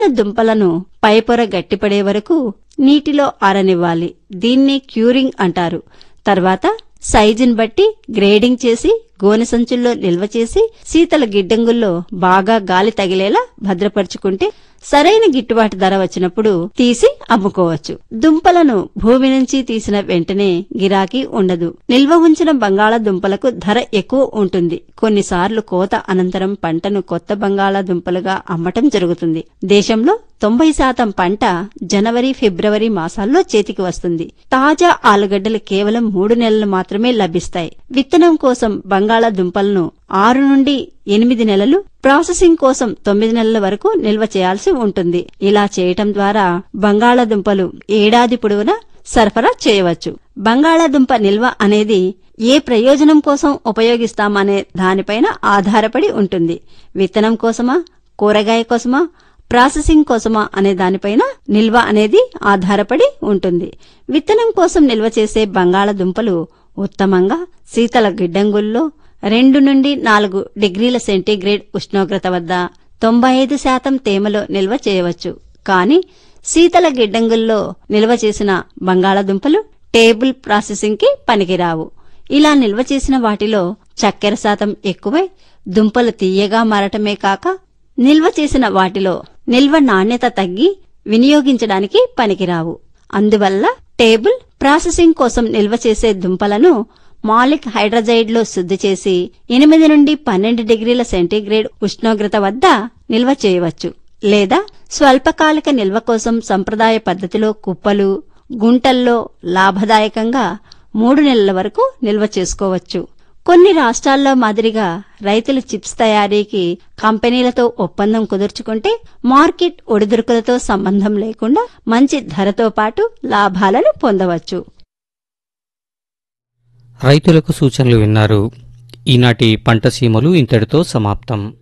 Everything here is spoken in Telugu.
దుంపలను పైపొర గట్టిపడే వరకు నీటిలో ఆరనివ్వాలి దీన్ని క్యూరింగ్ అంటారు తర్వాత సైజుని బట్టి గ్రేడింగ్ చేసి గోనె సంచుల్లో నిల్వ చేసి శీతల గిడ్డంగుల్లో బాగా గాలి తగిలేలా భద్రపరుచుకుంటే సరైన గిట్టుబాటు ధర వచ్చినప్పుడు తీసి అమ్ముకోవచ్చు దుంపలను భూమి నుంచి తీసిన వెంటనే గిరాకీ ఉండదు నిల్వ ఉంచిన బంగాళాదుంపలకు ధర ఎక్కువ ఉంటుంది కొన్నిసార్లు కోత అనంతరం పంటను కొత్త బంగాళాదుంపలుగా అమ్మటం జరుగుతుంది దేశంలో తొంభై శాతం పంట జనవరి ఫిబ్రవరి మాసాల్లో చేతికి వస్తుంది తాజా ఆలుగడ్డలు కేవలం మూడు నెలలు మాత్రమే లభిస్తాయి విత్తనం కోసం బంగాళాదుంపలను ఆరు నుండి ఎనిమిది నెలలు ప్రాసెసింగ్ కోసం తొమ్మిది నెలల వరకు నిల్వ చేయాల్సి ఉంటుంది ఇలా చేయటం ద్వారా బంగాళాదుంపలు ఏడాది పొడవునా సరఫరా చేయవచ్చు బంగాళాదుంప నిల్వ అనేది ఏ ప్రయోజనం కోసం ఉపయోగిస్తామనే దానిపైన ఆధారపడి ఉంటుంది విత్తనం కోసమా కూరగాయ కోసమా ప్రాసెసింగ్ కోసమా అనే దానిపైన నిల్వ అనేది ఆధారపడి ఉంటుంది విత్తనం కోసం నిల్వ చేసే బంగాళాదుంపలు ఉత్తమంగా శీతల గిడ్డంగుల్లో రెండు నుండి నాలుగు డిగ్రీల సెంటీగ్రేడ్ ఉష్ణోగ్రత వద్ద తొంభై ఐదు శాతం తేమలో నిల్వ చేయవచ్చు కానీ శీతల గిడ్డంగుల్లో నిల్వ చేసిన బంగాళాదుంపలు టేబుల్ ప్రాసెసింగ్ కి పనికిరావు ఇలా నిల్వ చేసిన వాటిలో చక్కెర శాతం ఎక్కువై దుంపలు తీయగా మారటమే కాక నిల్వ చేసిన వాటిలో నిల్వ నాణ్యత తగ్గి వినియోగించడానికి పనికిరావు అందువల్ల టేబుల్ ప్రాసెసింగ్ కోసం నిల్వ చేసే దుంపలను మాలిక్ హైడ్రజైడ్లో శుద్ధి చేసి ఎనిమిది నుండి పన్నెండు డిగ్రీల సెంటీగ్రేడ్ ఉష్ణోగ్రత వద్ద నిల్వ చేయవచ్చు లేదా స్వల్పకాలిక నిల్వ కోసం సంప్రదాయ పద్ధతిలో కుప్పలు గుంటల్లో లాభదాయకంగా మూడు నెలల వరకు నిల్వ చేసుకోవచ్చు కొన్ని రాష్ట్రాల్లో మాదిరిగా రైతులు చిప్స్ తయారీకి కంపెనీలతో ఒప్పందం కుదుర్చుకుంటే మార్కెట్ ఒడిదుడుకులతో సంబంధం లేకుండా మంచి ధరతో పాటు లాభాలను పొందవచ్చు రైతులకు సూచనలు విన్నారు ఈనాటి పంట సీమలు ఇంతటితో సమాప్తం